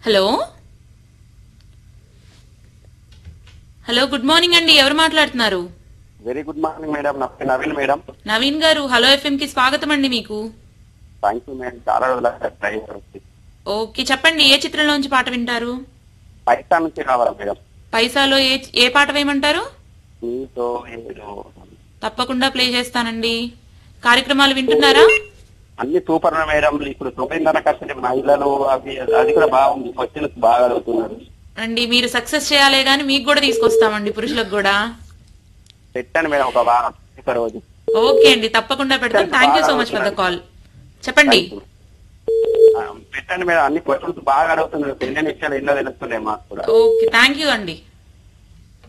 hello hello good morning అండి ఎవరు మాట్లాడుతున్నారు వెరీ గుడ్ మార్నింగ్ మేడం నా పేరు నవీన్ మేడం నవీన్ గారు హలో ఎఫ్ఎం కి స్వాగతం అండి మీకు థ్యాంక్ యూ మేడం చాలా రోజులు ట్రై చేసి ఓకే చెప్పండి ఏ చిత్రంలోంచి పాట వింటారు పైసా నుంచి రావాలా మేడం పైసాలో ఏ ఏ పాట వేయమంటారు మీతో ఏదో తప్పకుండా ప్లే చేస్తానండి కార్యక్రమాలు వింటున్నారా అన్ని సూపర్ మేడం ఇప్పుడు తొమ్మిదిన్నర కష్టం మహిళలు అవి అది కూడా బాగుంది క్వశ్చన్స్ బాగా అడుగుతున్నారు అండి మీరు సక్సెస్ చేయాలే గానీ మీకు కూడా తీసుకొస్తామండి పురుషులకు కూడా పెట్టండి మేడం ఒక వారం ఒక రోజు ఓకే అండి తప్పకుండా పెడతాం thank you so much for the call చెప్పండి ఆ, పెట్టండి మేడం అన్ని క్వశ్చన్స్ బాగా అడుగుతున్నారు ఎన్ని నిమిషాలు ఎన్నో తెలుస్తున్నాయి మాకు కూడా ఓకే థ్యాంక్ యూ అండి